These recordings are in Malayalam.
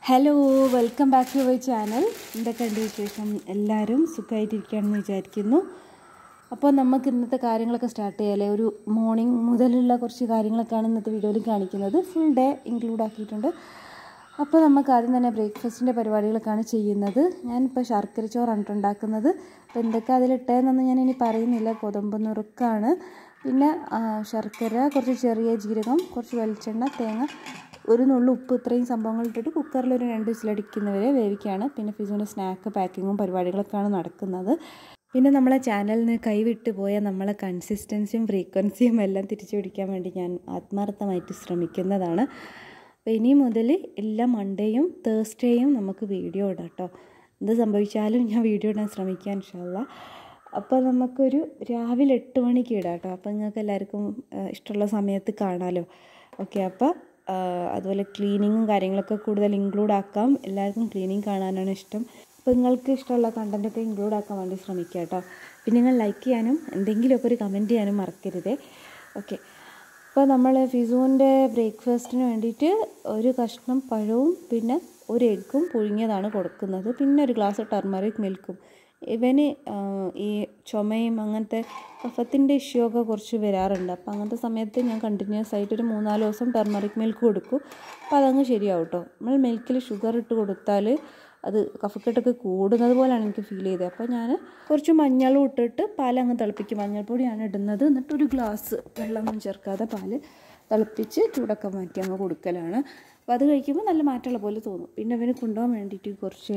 Hello welcome back to my channel എന്തൊക്കെയുണ്ട് വിശേഷം എല്ലാവരും സുഖമായിട്ടിരിക്കുകയാണെന്ന് വിചാരിക്കുന്നു അപ്പോൾ നമുക്ക് ഇന്നത്തെ കാര്യങ്ങളൊക്കെ സ്റ്റാർട്ട് ചെയ്യാല്ലേ ഒരു മോർണിംഗ് മുതലുള്ള കുറച്ച് കാര്യങ്ങളൊക്കെയാണ് ഇന്നത്തെ വീഡിയോയിൽ കാണിക്കുന്നത് ഫുൾ ഡേ ഇൻക്ലൂഡ് ആക്കിയിട്ടുണ്ട് അപ്പോൾ നമുക്ക് ആദ്യം തന്നെ ബ്രേക്ക്ഫാസ്റ്റിൻ്റെ പരിപാടികളൊക്കെയാണ് ചെയ്യുന്നത് ഞാനിപ്പോൾ ശർക്കര ചോറാണ് ട്ടോ ഉണ്ടാക്കുന്നത് അപ്പോൾ എന്തൊക്കെ അതിലിട്ടതെന്നൊന്നും ഞാൻ ഇനി പറയുന്നില്ല ഗോതമ്പ് നുറുക്കാണ് പിന്നെ ആ, ശർക്കര കുറച്ച് ചെറിയ ജീരകം കുറച്ച് വെളിച്ചെണ്ണ തേങ്ങ ഒരു നുള്ളു ഉപ്പ് ഇത്രയും സംഭവങ്ങൾ ഇട്ടിട്ട് കുക്കറിൽ ഒരു രണ്ട് വിസിലടിക്കുന്നവരെ വേവിക്കുകയാണ് പിന്നെ ഫിസുവിൻ്റെ സ്നാക്ക് പാക്കിങ്ങും പരിപാടികളൊക്കെയാണ് നടക്കുന്നത് പിന്നെ നമ്മളെ ചാനലിൽ നിന്ന് കൈവിട്ട് പോയ നമ്മളെ കൺസിസ്റ്റൻസിയും ഫ്രീക്വൻസിയും എല്ലാം തിരിച്ചു പിടിക്കാൻ വേണ്ടി ഞാൻ ആത്മാർത്ഥമായിട്ട് ശ്രമിക്കുന്നതാണ് അപ്പോൾ ഇനി മുതൽ എല്ലാ മൺഡേയും തേഴ്സ്ഡേയും നമുക്ക് വീഡിയോ ഇടാം കേട്ടോ എന്ത് സംഭവിച്ചാലും ഞാൻ വീഡിയോ ഇടാൻ ശ്രമിക്കാം ഇൻഷാല്ല അപ്പോൾ നമുക്കൊരു രാവിലെ എട്ട് മണിക്ക് ഇടാം കേട്ടോ അപ്പോൾ നിങ്ങൾക്ക് എല്ലാവർക്കും ആ, ഇഷ്ടമുള്ള സമയത്ത് കാണാമല്ലോ ഓക്കെ അപ്പോൾ ആ, അതുപോലെ ക്ലീനിങ്ങും കാര്യങ്ങളൊക്കെ കൂടുതൽ ഇൻക്ലൂഡ് ആക്കാം എല്ലാവർക്കും ക്ലീനിങ് കാണാനാണ് ഇഷ്ടം അപ്പോൾ നിങ്ങൾക്ക് ഇഷ്ടമുള്ള കണ്ടൻറ്റൊക്കെ ഇൻക്ലൂഡ് ആക്കാൻ വേണ്ടി ശ്രമിക്കുക കേട്ടോ പിന്നെ നിങ്ങൾ ലൈക്ക് ചെയ്യാനും എന്തെങ്കിലുമൊക്കെ ഒരു കമൻറ്റ് ചെയ്യാനും മറക്കരുതേ ഓക്കെ അപ്പോൾ നമ്മൾ ഫിസുവിൻ്റെ ബ്രേക്ക്ഫാസ്റ്റിന് വേണ്ടിയിട്ട് ഒരു കഷ്ണം പഴവും പിന്നെ ഒരു എഗ്ഗും പുഴുങ്ങിയതാണ് കൊടുക്കുന്നത് പിന്നെ ഒരു ഗ്ലാസ് ടർമറിക് മിൽക്കും ഇവന് ആ, ഈ ചുമയും അങ്ങനത്തെ കഫത്തിൻ്റെ ഇഷ്യൂ ഒക്കെ കുറച്ച് വരാറുണ്ട് അപ്പോൾ അങ്ങനത്തെ സമയത്ത് ഞാൻ കണ്ടിന്യൂസ് ആയിട്ട് ഒരു മൂന്നാല് ദിവസം ടർമറിക് മിൽക്ക് കൊടുക്കും അപ്പോൾ അതങ്ങ് ശരിയാവും കേട്ടോ നമ്മൾ മിൽക്കിൽ ഷുഗർ ഇട്ട് കൊടുത്താൽ അത് കഫക്കെട്ടൊക്കെ കൂടുന്നത് പോലെയാണ് എനിക്ക് ഫീൽ ചെയ്തത് അപ്പോൾ ഞാൻ കുറച്ച് മഞ്ഞളും ഇട്ടിട്ട് പാൽ അങ്ങ് തിളപ്പിക്കും മഞ്ഞൾപ്പൊടിയാണ് ഇടുന്നത് എന്നിട്ട് ഒരു ഗ്ലാസ് വെള്ളമൊന്നും ചേർക്കാതെ പാല് തിളപ്പിച്ച് ചൂടൊക്കെ മാറ്റി അങ്ങ് കൊടുക്കലാണ് അപ്പോൾ അത് കഴിക്കുമ്പോൾ നല്ല മാറ്റമുള്ള പോലെ തോന്നും പിന്നെ അവന് കൊണ്ടുപോകാൻ വേണ്ടിയിട്ട് കുറച്ച്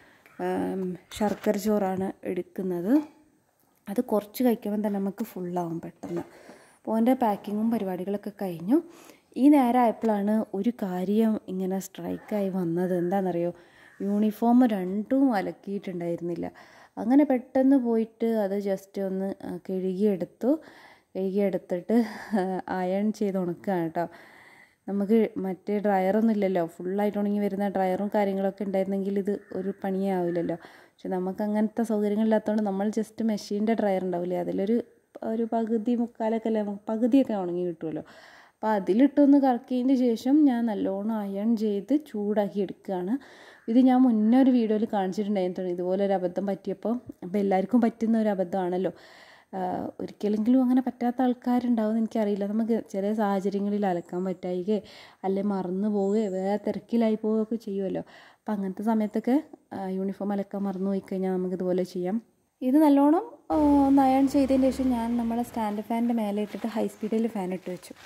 ആം, ശർക്കര ചോറാണ് എടുക്കുന്നത് അത് കുറച്ച് കഴിക്കുമ്പോൾ തന്നെ നമുക്ക് ഫുള്ളാവും പെട്ടെന്ന് അപ്പോൾ എൻ്റെ പാക്കിങ്ങും പരിപാടികളൊക്കെ കഴിഞ്ഞു ഈ നേരമായപ്പോഴാണ് ഒരു കാര്യം ഇങ്ങനെ സ്ട്രൈക്കായി വന്നത് എന്താണെന്നറിയോ യൂണിഫോം രണ്ടും അലക്കിയിട്ടുണ്ടായിരുന്നില്ല അങ്ങനെ പെട്ടെന്ന് പോയിട്ട് അത് ജസ്റ്റ് ഒന്ന് ആ, കഴുകിയെടുത്തു കഴുകിയെടുത്തിട്ട് അയൺ ചെയ്ത് ഉണക്കുകയാണ് കേട്ടോ നമുക്ക് മറ്റേ ഡ്രയറൊന്നും ഇല്ലല്ലോ ഫുള്ളായിട്ട് ഉണങ്ങി വരുന്ന ഡ്രയറും കാര്യങ്ങളൊക്കെ ഉണ്ടായിരുന്നെങ്കിൽ ഇത് ഒരു പണിയേ ആവില്ലല്ലോ പക്ഷെ നമുക്ക് അങ്ങനത്തെ സൗകര്യങ്ങളില്ലാത്തതുകൊണ്ട് നമ്മൾ ജസ്റ്റ് മെഷീൻ്റെ ഡ്രയർ ഉണ്ടാവില്ലേ അതിലൊരു ഒരു പകുതി മുക്കാലൊക്കെ അല്ലേ നമുക്ക് പകുതിയൊക്കെ ഉണങ്ങി കിട്ടുമല്ലോ അപ്പോൾ അതിലിട്ടൊന്ന് കറക്കിയതിന് ശേഷം ഞാൻ നല്ലോണം അയൺ ചെയ്ത് ചൂടാക്കി എടുക്കുകയാണ് ഇത് ഞാൻ മുന്നേ ഒരു വീഡിയോയിൽ കാണിച്ചിട്ടുണ്ടായിരുന്നു ഇതുപോലെ ഒരു അബദ്ധം പറ്റിയപ്പോൾ അപ്പോൾ എല്ലാവർക്കും പറ്റുന്ന ഒരു അബദ്ധമാണല്ലോ ആഹ് ഒരിക്കലെങ്കിലും അങ്ങനെ പറ്റാത്ത ആൾക്കാരുണ്ടാവും എനിക്കറിയില്ല നമുക്ക് ചില സാഹചര്യങ്ങളിൽ അലക്കാൻ പറ്റായികയോ അല്ലെ മറന്നു പോവുകയോ വേറെ തിരക്കിലായി പോവുകയൊക്കെ ചെയ്യുമല്ലോ അപ്പം അങ്ങനത്തെ സമയത്തൊക്കെ യൂണിഫോം അലക്കാൻ മറന്നു പോയി കഴിഞ്ഞാൽ നമുക്കിതുപോലെ ചെയ്യാം ഇത് നല്ലോണം ആ, ഒന്ന് അയൺ ചെയ്തതിന് ശേഷം ഞാൻ നമ്മളെ സ്റ്റാൻഡ് ഫാനിൻ്റെ മേലെ ഇട്ടിട്ട് ഹൈ സ്പീഡിൽ ഫാൻ ഇട്ട് വെച്ചു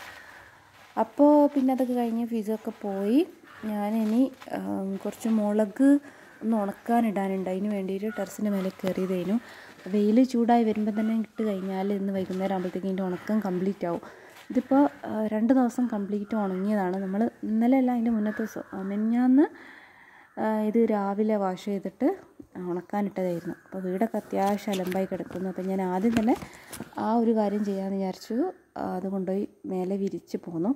അപ്പോൾ പിന്നെ അതൊക്കെ കഴിഞ്ഞ് ഫീസൊക്കെ പോയി ഞാനിനി ആം, കുറച്ച് മുളക് ഒന്ന് ഉണക്കാനിടാനുണ്ട് അതിന് വേണ്ടിയിട്ട് ടെറസിൻ്റെ മേലെ കയറിയതേനു വെയിൽ ചൂടായി വരുമ്പോൾ തന്നെ ഇട്ട് കഴിഞ്ഞാൽ ഇന്ന് വൈകുന്നേരം ആകുമ്പോഴത്തേക്കും ഇതിൻ്റെ ഉണക്കം കംപ്ലീറ്റ് ആവും ഇതിപ്പോൾ ആ, രണ്ട് ദിവസം കംപ്ലീറ്റ് ഉണങ്ങിയതാണ് നമ്മൾ ഇന്നലെ അല്ല അതിൻ്റെ മുന്നത്തെ ദിവസം ആ, മിനിഞ്ഞാന്ന് ആ, ഇത് രാവിലെ വാഷ് ചെയ്തിട്ട് ഉണക്കാനിട്ടതായിരുന്നു അപ്പോൾ വീടൊക്കെ അത്യാവശ്യം അലമ്പായി കിടക്കുന്നു അപ്പോൾ ഞാൻ ആദ്യം തന്നെ ആ ഒരു കാര്യം ചെയ്യാമെന്ന് വിചാരിച്ചു ആ, അത് കൊണ്ടുപോയി മേലെ വിരിച്ച് പോന്നു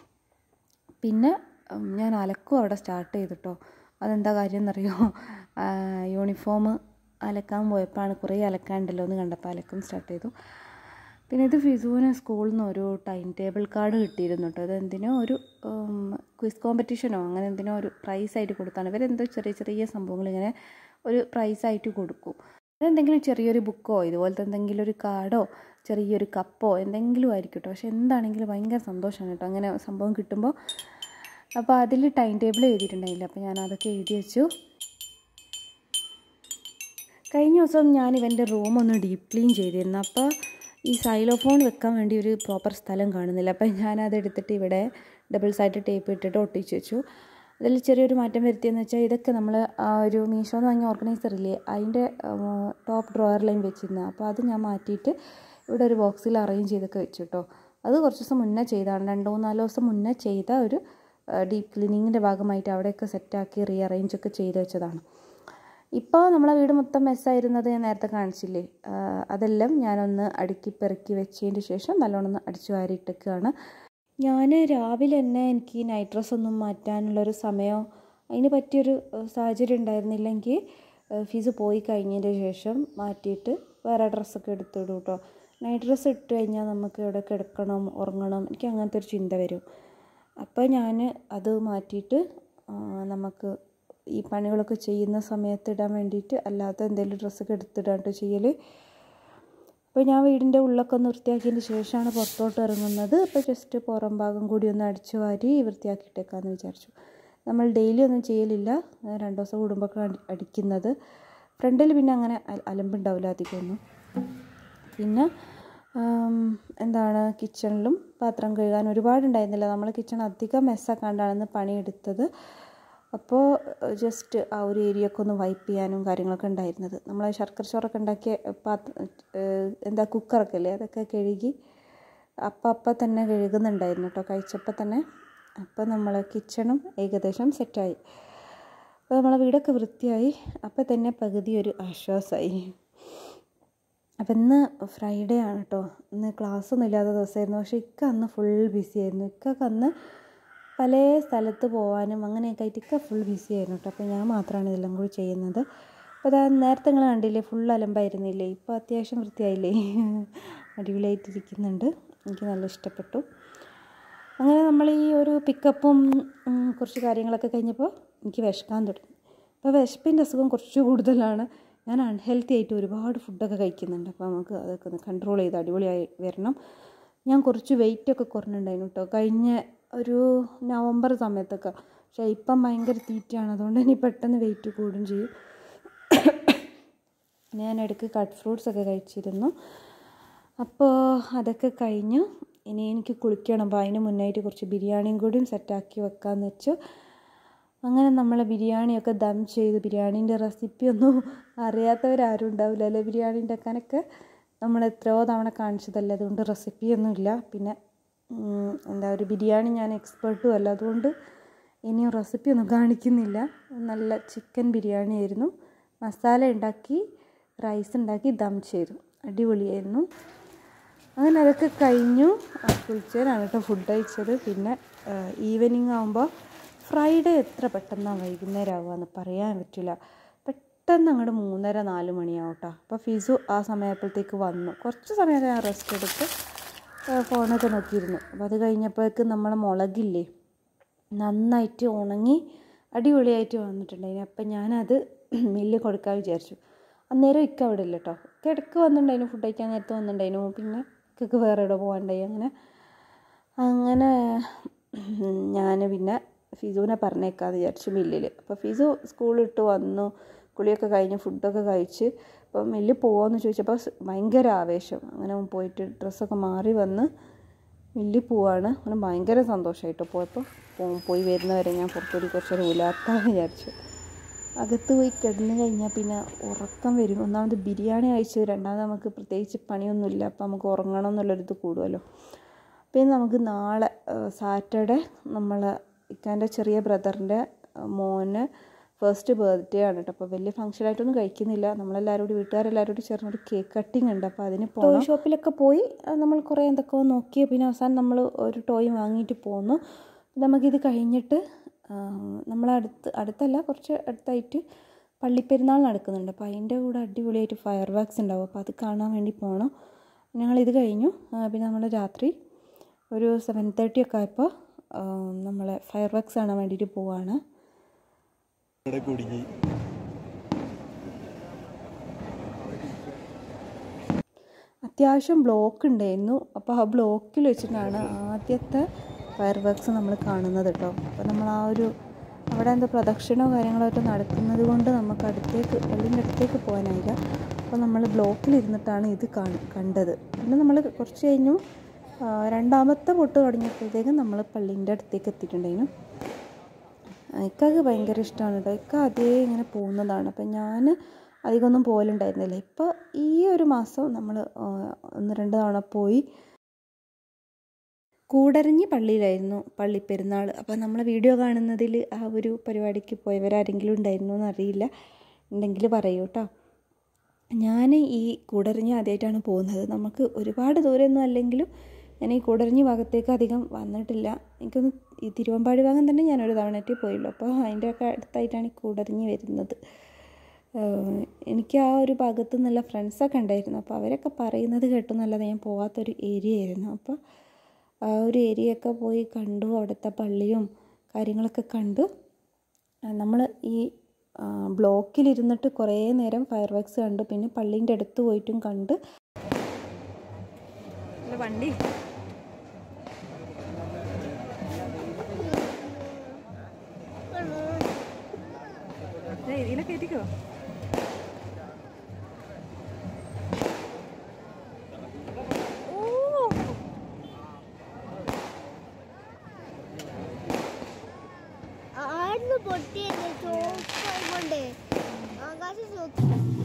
പിന്നെ ഉം, ഞാൻ അലക്കും അവിടെ സ്റ്റാർട്ട് ചെയ്തിട്ടോ അതെന്താ കാര്യം എന്നറിയോ യൂണിഫോം അലക്കാൻ പോയപ്പോഴാണ് കുറേ അലക്കാണ്ടല്ലോ എന്ന് കണ്ടപ്പോൾ അലക്കും സ്റ്റാർട്ട് ചെയ്തു പിന്നെ ഇത് ഫിസുവിന് സ്കൂളിൽ നിന്ന് ഒരു ടൈം ടേബിൾ കാർഡ് കിട്ടിയിരുന്നു കേട്ടോ അത് എന്തിനോ ഒരു ക്വിസ് കോമ്പറ്റീഷനോ അങ്ങനെ എന്തിനോ ഒരു പ്രൈസ് ആയിട്ട് കൊടുത്താണ് ഇവരെന്തോ ചെറിയ ചെറിയ സംഭവങ്ങൾ ഇങ്ങനെ ഒരു പ്രൈസ് ആയിട്ട് കൊടുക്കും അതെന്തെങ്കിലും ചെറിയൊരു ബുക്കോ ഇതുപോലത്തെ എന്തെങ്കിലും ഒരു കാർഡോ ചെറിയൊരു കപ്പോ എന്തെങ്കിലും ആയിരിക്കും കേട്ടോ പക്ഷെ എന്താണെങ്കിലും ഭയങ്കര സന്തോഷമാണ് കേട്ടോ അങ്ങനെ സംഭവം കിട്ടുമ്പോൾ അപ്പോൾ അതിൽ ടൈം ടേബിൾ എഴുതിയിട്ടുണ്ടായില്ല അപ്പോൾ ഞാൻ അതൊക്കെ എഴുതി വെച്ചു കഴിഞ്ഞ ദിവസം ഞാൻ ഇവൻ്റെ റൂം ഒന്ന് ഡീപ്പ് ക്ലീൻ ചെയ്തിരുന്നു അപ്പോൾ ഈ സൈലോഫോൺ വെക്കാൻ വേണ്ടി ഒരു പ്രോപ്പർ സ്ഥലം കാണുന്നില്ല അപ്പോൾ ഞാനത് എടുത്തിട്ട് ഇവിടെ ഡബിൾ സൈഡ് ടേപ്പ് ഇട്ടിട്ട് ഒട്ടിച്ച് വെച്ചു അതിൽ ചെറിയൊരു മാറ്റം വരുത്തിയെന്ന് വെച്ചാൽ ഇതൊക്കെ നമ്മൾ ആ ഒരു മീഷോന്ന് വാങ്ങിയ ഓർഗനൈസർ ഇല്ലേ അതിൻ്റെ ടോപ്പ് ഡ്രോയറിലേയും വെച്ചിരുന്നത് അപ്പോൾ അത് ഞാൻ മാറ്റിയിട്ട് ഇവിടെ ഒരു ബോക്സിൽ അറേഞ്ച് ചെയ്തൊക്കെ വെച്ചു കേട്ടോ അത് കുറച്ച് ദിവസം മുന്നേ ചെയ്തതാണ് രണ്ട് മൂന്നാല് ദിവസം മുന്നേ ചെയ്ത ഒരു ഡീപ്പ് ക്ലീനിങ്ങിൻ്റെ ഭാഗമായിട്ട് അവിടെയൊക്കെ സെറ്റാക്കി റീ അറേഞ്ച് ഒക്കെ ചെയ്ത് വെച്ചതാണ് ഇപ്പോൾ നമ്മളെ വീട് മൊത്തം മെസ്സായിരുന്നത് ഞാൻ നേരത്തെ കാണിച്ചില്ലേ ആ, അതെല്ലാം ഞാനൊന്ന് അടുക്കി പെറുക്കി വെച്ചതിന് ശേഷം നല്ലോണം ഒന്ന് അടിച്ചു വാരിയിട്ടൊക്കെയാണ് ഞാൻ രാവിലെ തന്നെ എനിക്ക് നൈറ്റ് ഡ്രസ്സ് ഒന്നും മാറ്റാനുള്ളൊരു സമയമോ അതിന് പറ്റിയൊരു ഏഹ്, സാഹചര്യം ഉണ്ടായിരുന്നില്ലെങ്കിൽ ഏഹ്, ഫീസ് പോയി കഴിഞ്ഞതിന് ശേഷം മാറ്റിയിട്ട് വേറെ ഡ്രസ്സൊക്കെ എടുത്തിടും കേട്ടോ നൈറ്റ് ഡ്രസ്സ് ഇട്ട് കഴിഞ്ഞാൽ നമുക്ക് ഇവിടെ കിടക്കണം ഉറങ്ങണം എനിക്ക് അങ്ങനത്തെ ഒരു ചിന്ത വരും അപ്പോൾ ഞാൻ അത് മാറ്റിയിട്ട് ആ, നമുക്ക് ഈ പണികളൊക്കെ ചെയ്യുന്ന സമയത്ത് ഇടാൻ വേണ്ടിയിട്ട് അല്ലാത്ത എന്തെങ്കിലും ഡ്രസ്സൊക്കെ എടുത്തിടാട്ടോ ചെയ്യൽ അപ്പോൾ ഞാൻ വീടിൻ്റെ ഉള്ളൊക്കെ ഒന്ന് വൃത്തിയാക്കിയതിന് ശേഷമാണ് പുറത്തോട്ട് ഇറങ്ങുന്നത് അപ്പോൾ ജസ്റ്റ് പുറം ഭാഗം കൂടി ഒന്ന് അടിച്ചു വാരി വൃത്തിയാക്കിയിട്ടേക്കാമെന്ന് വിചാരിച്ചു നമ്മൾ ഡെയിലി ഒന്നും ചെയ്യലില്ല രണ്ട് ദിവസം കൂടുമ്പോഴൊക്കെ അടി അടിക്കുന്നത് ഫ്രണ്ടിൽ പിന്നെ അങ്ങനെ അല- അലമ്പുണ്ടാവില്ല അധികമൊന്നും പിന്നെ ആം, എന്താണ് കിച്ചണിലും പാത്രം കഴുകാൻ ഒരുപാടുണ്ടായിരുന്നില്ല നമ്മൾ കിച്ചൺ അധികം മെസ്സാക്കാണ്ടാണ് പണിയെടുത്തത് അപ്പോൾ ജസ്റ്റ് ആ ഒരു ഏരിയ ഒക്കെ ഒന്ന് വൈപ്പ് ചെയ്യാനും കാര്യങ്ങളൊക്കെ ഉണ്ടായിരുന്നത് നമ്മൾ ശർക്കര ചോറൊക്കെ ഉണ്ടാക്കിയ പാത്ര ഏഹ് എന്താ കുക്കറൊക്കെ അല്ലേ അതൊക്കെ കഴുകി അപ്പം അപ്പം തന്നെ കഴുകുന്നുണ്ടായിരുന്നു കേട്ടോ കഴിച്ചപ്പോൾ തന്നെ അപ്പോൾ നമ്മൾ കിച്ചണും ഏകദേശം സെറ്റായി അപ്പോൾ നമ്മളെ വീടൊക്കെ വൃത്തിയായി അപ്പോൾ തന്നെ പകുതി ഒരു ആശ്വാസമായി അപ്പം ഇന്ന് ഫ്രൈഡേ ആണ് കേട്ടോ ഇന്ന് ക്ലാസ്സൊന്നും ഇല്ലാത്ത ദിവസമായിരുന്നു പക്ഷേ ഇക്ക അന്ന് ഫുൾ ബിസി ആയിരുന്നു ഇക്കൊക്കെ അന്ന് പല സ്ഥലത്ത് പോകാനും അങ്ങനെയൊക്കെ ആയിട്ട് ഇക്ക ഫുൾ ബിസി ആയിരുന്നു കേട്ടോ അപ്പോൾ ഞാൻ മാത്രമാണ് ഇതെല്ലാം കൂടി ചെയ്യുന്നത് അപ്പോൾ അതാ നേരത്തെ നിങ്ങൾ കണ്ടില്ലേ ഫുൾ അലമ്പായിരുന്നില്ലേ ഇപ്പോൾ അത്യാവശ്യം വൃത്തിയായില്ലേ അടിപൊളിയായിട്ടിരിക്കുന്നുണ്ട് എനിക്ക് നല്ല ഇഷ്ടപ്പെട്ടു അങ്ങനെ നമ്മൾ ഈ ഒരു പിക്കപ്പും ഉം, കുറച്ച് കാര്യങ്ങളൊക്കെ കഴിഞ്ഞപ്പോൾ എനിക്ക് വിശക്കാൻ തുടങ്ങി അപ്പോൾ വിശപ്പിൻ്റെ അസുഖം കുറച്ച് കൂടുതലാണ് ഞാൻ അൺഹെൽത്തി ആയിട്ട് ഒരുപാട് ഫുഡൊക്കെ കഴിക്കുന്നുണ്ട് അപ്പോൾ നമുക്ക് അതൊക്കെ ഒന്ന് കൺട്രോൾ ചെയ്ത് അടിപൊളിയായി വരണം ഞാൻ കുറച്ച് വെയിറ്റൊക്കെ കുറഞ്ഞിട്ടുണ്ടായിരുന്നു കേട്ടോ കഴിഞ്ഞ ഒരു നവംബർ സമയത്തൊക്കെ പക്ഷേ ഇപ്പം ഭയങ്കര തീറ്റയാണ് അതുകൊണ്ട് ഇനി പെട്ടെന്ന് വെയിറ്റ് കൂടും ചെയ്യും ഞാൻ ഇടയ്ക്ക് കട്ട് ഫ്രൂട്ട്സ് ഒക്കെ കഴിച്ചിരുന്നു അപ്പോൾ അതൊക്കെ കഴിഞ്ഞു ഇനി എനിക്ക് കുളിക്കണം അപ്പോൾ അതിന് മുന്നായിട്ട് കുറച്ച് ബിരിയാണിയും കൂടിയും സെറ്റാക്കി വെക്കാമെന്ന് വെച്ചു അങ്ങനെ നമ്മൾ ബിരിയാണിയൊക്കെ ദം ചെയ്ത് ബിരിയാണീൻ്റെ റെസിപ്പിയൊന്നും അറിയാത്തവരാരും ഉണ്ടാവില്ല അല്ലേ ബിരിയാണി ഉണ്ടാക്കാനൊക്കെ നമ്മൾ എത്രയോ തവണ കാണിച്ചതല്ലേ അതുകൊണ്ട് റെസിപ്പിയൊന്നുമില്ല പിന്നെ ഉം, എന്താ ഒരു ബിരിയാണി ഞാൻ എക്സ്പേർട്ടും അല്ല അതുകൊണ്ട് ഇനിയും റെസിപ്പിയൊന്നും കാണിക്കുന്നില്ല നല്ല ചിക്കൻ ബിരിയാണി ആയിരുന്നു മസാല ഉണ്ടാക്കി റൈസ് ഉണ്ടാക്കി ദം ചെയ്തു അടിപൊളിയായിരുന്നു അങ്ങനെ അതൊക്കെ കഴിഞ്ഞു ആ, കുളിച്ചതിനാണ് കേട്ടോ ഫുഡ് കഴിച്ചത് പിന്നെ ഈവനിങ് ആകുമ്പോൾ ഫ്രൈഡേ എത്ര പെട്ടെന്നാണ് വൈകുന്നേരം ആവുകയെന്ന് പറയാൻ പറ്റില്ല പെട്ടെന്ന് അങ്ങോട്ട് മൂന്നര നാല് മണിയാവും കേട്ടോ അപ്പോൾ ഫിസു ആ സമയപ്പോഴത്തേക്ക് വന്നു കുറച്ച് സമയം ഞാൻ റെസ്റ്റ് എടുത്ത് ആ, ഫോണൊക്കെ നോക്കിയിരുന്നു അപ്പോൾ അത് കഴിഞ്ഞപ്പോഴേക്ക് നമ്മളെ മുളകില്ലേ നന്നായിട്ട് ഉണങ്ങി അടിപൊളിയായിട്ട് വന്നിട്ടുണ്ടായിരുന്നു അപ്പം ഞാനത് മില്ല് കൊടുക്കാൻ വിചാരിച്ചു അന്നേരം ഇക്ക അവിടെ ഇല്ല കേട്ടോ കിടക്ക് വന്നിട്ടുണ്ടായിരുന്നു ഫുഡ് കഴിക്കാൻ നേരത്തെ വന്നിട്ടുണ്ടായിരുന്നു പിന്നെ ഇക്കക്ക് വേറെ എവിടെ പോകാണ്ടായി അങ്ങനെ അങ്ങനെ ഞാൻ പിന്നെ ഫിസുവിനെ പറഞ്ഞേക്കാന്ന് വിചാരിച്ചു മില്ലിൽ അപ്പോൾ ഫിസു സ്കൂളിട്ട് വന്നു കുളിയൊക്കെ കഴിഞ്ഞ് ഫുഡൊക്കെ കഴിച്ച് അപ്പോൾ മില്ലിൽ പോകാമെന്ന് ചോദിച്ചപ്പോൾ സ് ഭയങ്കര ആവേശം അങ്ങനെ അവൻ പോയിട്ട് ഡ്രസ്സൊക്കെ മാറി വന്ന് മില്ലിൽ പോവാണ് അവന് ഭയങ്കര സന്തോഷമായിട്ടോ പോയപ്പോൾ പോ- പോയി വരുന്നവരെ ഞാൻ പുറത്തുകൂടി കുറച്ചൊരു ഉലാത്താന്ന് വിചാരിച്ചു അകത്ത് പോയി കിടന്നു കഴിഞ്ഞാൽ പിന്നെ ഉറക്കം വരും ഒന്നാമത് ബിരിയാണി കഴിച്ചത് രണ്ടാമത് നമുക്ക് പ്രത്യേകിച്ച് പണിയൊന്നുമില്ല അപ്പോൾ നമുക്ക് ഉറങ്ങണം എന്നുള്ളൊരിത് കൂടുമല്ലോ പിന്നെ നമുക്ക് നാളെ സാറ്റർഡേ നമ്മൾ ഇക്കാൻ്റെ ചെറിയ ബ്രദറിൻ്റെ മോന് ഫസ്റ്റ് ബർത്ത്ഡേ ആണ് കേട്ടോ അപ്പോൾ വലിയ ഫംഗ്ഷനായിട്ടൊന്നും കഴിക്കുന്നില്ല നമ്മളെല്ലാവരും കൂടി വീട്ടുകാരെല്ലാവരും കൂടി ചേർന്നൊരു കേക്ക് കട്ടിങ് ഉണ്ട് അപ്പോൾ അതിന് ടോയ് ഷോപ്പിലൊക്കെ പോയി ആ, നമ്മൾ കുറേ എന്തൊക്കെയോ നോക്കി പിന്നെ അവസാനം നമ്മൾ ഒരു ടോയ് വാങ്ങിയിട്ട് പോന്നു നമുക്കിത് കഴിഞ്ഞിട്ട് ആ, നമ്മളടുത്ത് അടുത്തല്ല കുറച്ച് അടുത്തായിട്ട് പള്ളിപ്പെരുന്നാൾ നടക്കുന്നുണ്ട് അപ്പോൾ അതിൻ്റെ കൂടെ അടിപൊളിയായിട്ട് ഫയർ വർക്ക്സ് ഉണ്ടാവും അപ്പോൾ അത് കാണാൻ വേണ്ടി പോകണം ഞങ്ങളിത് കഴിഞ്ഞു ആ, പിന്നെ നമ്മൾ രാത്രി ഒരു സെവൻ തേർട്ടി ഒക്കെ ആയപ്പോൾ നമ്മളെ ഫയർ വർക്ക്സ് കാണാൻ വേണ്ടിയിട്ട് പോവാണ് ഇവിടെ കുടുങ്ങി അത്യാവശ്യം ബ്ലോക്ക് ഉണ്ടായിരുന്നു അപ്പോൾ ആ ബ്ലോക്കിൽ വെച്ചിട്ടാണ് ആദ്യത്തെ ഫയർ വർക്ക്സ് നമ്മൾ കാണുന്നത് കേട്ടോ അപ്പോൾ നമ്മൾ ആ ഒരു അവിടെ എന്തോ പ്രദക്ഷിണോ കാര്യങ്ങളോ ഒക്കെ നടക്കുന്നത് കൊണ്ട് നമുക്ക് അടുത്തേക്ക് പള്ളിൻ്റെ അടുത്തേക്ക് പോകാനായില്ല അപ്പോൾ നമ്മൾ ബ്ലോക്കിലിരുന്നിട്ടാണ് ഇത് കാണ കണ്ടത് പിന്നെ നമ്മൾ കുറച്ച് കഴിഞ്ഞു ആ, രണ്ടാമത്തെ പൊട്ട് തുടങ്ങിയപ്പോഴത്തേക്കും നമ്മൾ പള്ളീൻ്റെ അടുത്തേക്ക് എത്തിയിട്ടുണ്ടായിരുന്നു ഇക്കക്ക് ഭയങ്കര ഇഷ്ടമാണ് കേട്ടോ ഇക്ക അതേ ഇങ്ങനെ പോകുന്നതാണ് അപ്പം ഞാൻ അധികമൊന്നും പോകലുണ്ടായിരുന്നില്ല ഇപ്പോൾ ഈ ഒരു മാസം നമ്മൾ ഒന്ന് രണ്ട് തവണ പോയി കൂടരഞ്ഞി പള്ളിയിലായിരുന്നു പള്ളിപ്പെരുന്നാൾ അപ്പോൾ നമ്മൾ വീഡിയോ കാണുന്നതിൽ ആ ഒരു പരിപാടിക്ക് പോയവരാരെങ്കിലും ഉണ്ടായിരുന്നോ എന്നറിയില്ല ഉണ്ടെങ്കിൽ പറയൂ കേട്ടോ ഞാൻ ഈ കൂടരഞ്ഞി ആദ്യമായിട്ടാണ് പോകുന്നത് നമുക്ക് ഒരുപാട് ദൂരമൊന്നും അല്ലെങ്കിലും ഞാൻ ഈ കൂടരഞ്ഞി ഭാഗത്തേക്ക് അധികം വന്നിട്ടില്ല എനിക്കൊന്ന് ഈ തിരുവമ്പാടി ഭാഗം തന്നെ ഞാനൊരു തവണയായിട്ട് പോയുള്ളൂ അപ്പോൾ അതിൻ്റെയൊക്കെ അടുത്തായിട്ടാണ് ഈ കൂടരഞ്ഞി വരുന്നത് ഏഹ് എനിക്ക് ആ ഒരു ഭാഗത്ത് നല്ല ഫ്രണ്ട്സൊക്കെ ഉണ്ടായിരുന്നു അപ്പോൾ അവരൊക്കെ പറയുന്നത് കേട്ടു നല്ലത് ഞാൻ പോകാത്തൊരു ഏരിയ ആയിരുന്നു അപ്പോൾ ആ ഒരു ഏരിയയൊക്കെ പോയി കണ്ടു അവിടുത്തെ പള്ളിയും കാര്യങ്ങളൊക്കെ കണ്ടു നമ്മൾ ഈ ആ, ബ്ലോക്കിലിരുന്നിട്ട് കുറേ നേരം ഫയർ വർക്ക്സ് കണ്ടു പിന്നെ പള്ളീൻ്റെ അടുത്ത് പോയിട്ടും കണ്ട് വണ്ടി ഇതിലൊക്കെ എത്തിക്കോ ആടുന്ന് പൊട്ടിയല്ലേ ചോപ്പുണ്ട് ആകാശം ചോപ്പ്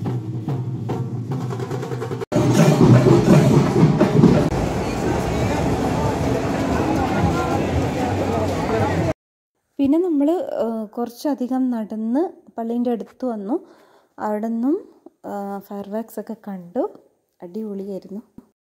പിന്നെ നമ്മൾ കുറച്ചധികം നടന്ന് പള്ളീൻ്റെ അടുത്ത് വന്നു അവിടെ നിന്നും ഫയർ വർക്ക്സ് ഒക്കെ കണ്ടു അടിപൊളിയായിരുന്നു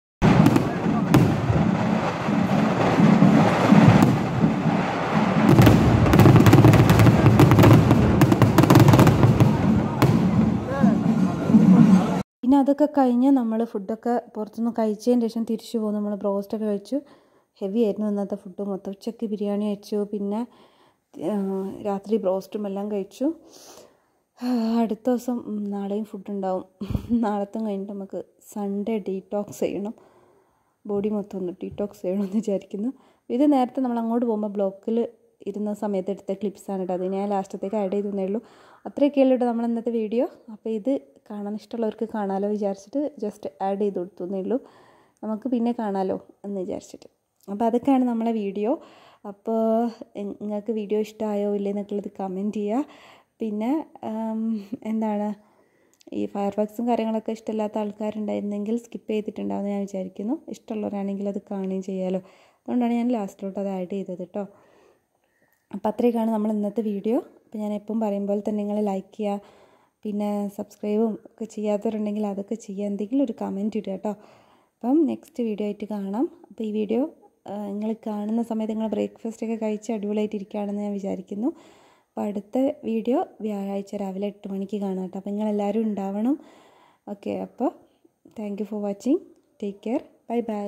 പിന്നെ അതൊക്കെ കഴിഞ്ഞ് നമ്മൾ ഫുഡൊക്കെ പുറത്തുനിന്ന് കഴിച്ചതിന് ശേഷം തിരിച്ചു പോകും നമ്മൾ ബ്രോസ്റ്റൊക്കെ കഴിച്ചു ഹെവി ആയിരുന്നു ഇന്നത്തെ ഫുഡ് മൊത്തം ഉച്ചയ്ക്ക് ബിരിയാണി കഴിച്ചു പിന്നെ ആ, രാത്രി ബ്രോസ്റ്റും എല്ലാം കഴിച്ചു ആ, അടുത്ത ദിവസം ഉം, നാളെയും ഫുഡ് ഉണ്ടാവും നാളത്തും കഴിഞ്ഞിട്ട് നമുക്ക് സൺഡേ ഡീറ്റോക്സ് ചെയ്യണം ബോഡി മൊത്തം ഒന്ന് ഡീറ്റോക്സ് ചെയ്യണമെന്ന് വിചാരിക്കുന്നു ഇത് നേരത്തെ നമ്മൾ അങ്ങോട്ട് പോകുമ്പോൾ ബ്ലോക്കിൽ ഇരുന്ന സമയത്ത് എടുത്ത ക്ലിപ്സാണ് കേട്ടോ അത് ഞാൻ ലാസ്റ്റത്തേക്ക് ആഡ് ചെയ്തേ ഉള്ളൂ അത്രയൊക്കെയല്ലോ കേട്ടോ നമ്മൾ ഇന്നത്തെ വീഡിയോ അപ്പോൾ ഇത് കാണാൻ ഇഷ്ടമുള്ളവർക്ക് കാണാമല്ലോ വിചാരിച്ചിട്ട് ജസ്റ്റ് ആഡ് ചെയ്ത് കൊടുത്തുന്നേ ഉള്ളൂ നമുക്ക് പിന്നെ കാണാമല്ലോ എന്ന് വിചാരിച്ചിട്ട് അപ്പോൾ അതൊക്കെയാണ് നമ്മളെ വീഡിയോ അപ്പോൾ നിങ്ങൾക്ക് വീഡിയോ ഇഷ്ടമായോ ഇല്ലേ എന്നൊക്കെയുള്ളത് കമൻറ്റ് ചെയ്യുക പിന്നെ ആം, എന്താണ് ഈ ഫയർ വർക്ക്സും കാര്യങ്ങളൊക്കെ ഇഷ്ടമില്ലാത്ത ആൾക്കാരുണ്ടായിരുന്നെങ്കിൽ സ്കിപ്പ് ചെയ്തിട്ടുണ്ടാവുമെന്ന് ഞാൻ വിചാരിക്കുന്നു ഇഷ്ടമുള്ളവരാണെങ്കിൽ അത് കാണുകയും ചെയ്യാമല്ലോ അതുകൊണ്ടാണ് ഞാൻ ലാസ്റ്റിലോട്ട് അത് ആഡ് ചെയ്തത് കേട്ടോ അപ്പോൾ അത്രയൊക്കെയാണ് നമ്മൾ ഇന്നത്തെ വീഡിയോ അപ്പോൾ ഞാൻ എപ്പം പറയും പോലെ തന്നെ നിങ്ങൾ ലൈക്ക് ചെയ്യുക പിന്നെ സബ്സ്ക്രൈബും ഒക്കെ ചെയ്യാത്തവരുണ്ടെങ്കിൽ അതൊക്കെ ചെയ്യുക എന്തെങ്കിലും ഒരു കമൻറ്റ് ഇടുക കേട്ടോ അപ്പം നെക്സ്റ്റ് വീഡിയോ ആയിട്ട് കാണാം അപ്പോൾ ഈ വീഡിയോ നിങ്ങൾ കാണുന്ന സമയത്ത് നിങ്ങൾ ബ്രേക്ക്ഫാസ്റ്റ് ഒക്കെ കഴിച്ച് അടിപൊളിയായിട്ട് ഇരിക്കുകയാണെന്ന് ഞാൻ വിചാരിക്കുന്നു അപ്പോൾ അടുത്ത വീഡിയോ വ്യാഴാഴ്ച രാവിലെ എട്ട് മണിക്ക് കാണാം കേട്ടോ അപ്പോൾ നിങ്ങളെല്ലാവരും ഉണ്ടാവണം ഓക്കെ അപ്പോൾ thank you for watching take care bye bye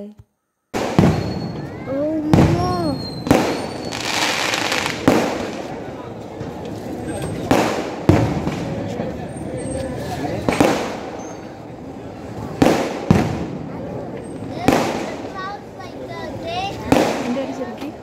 Clouds like the day. എൻ്റെ ഒരു ചെറുക്കി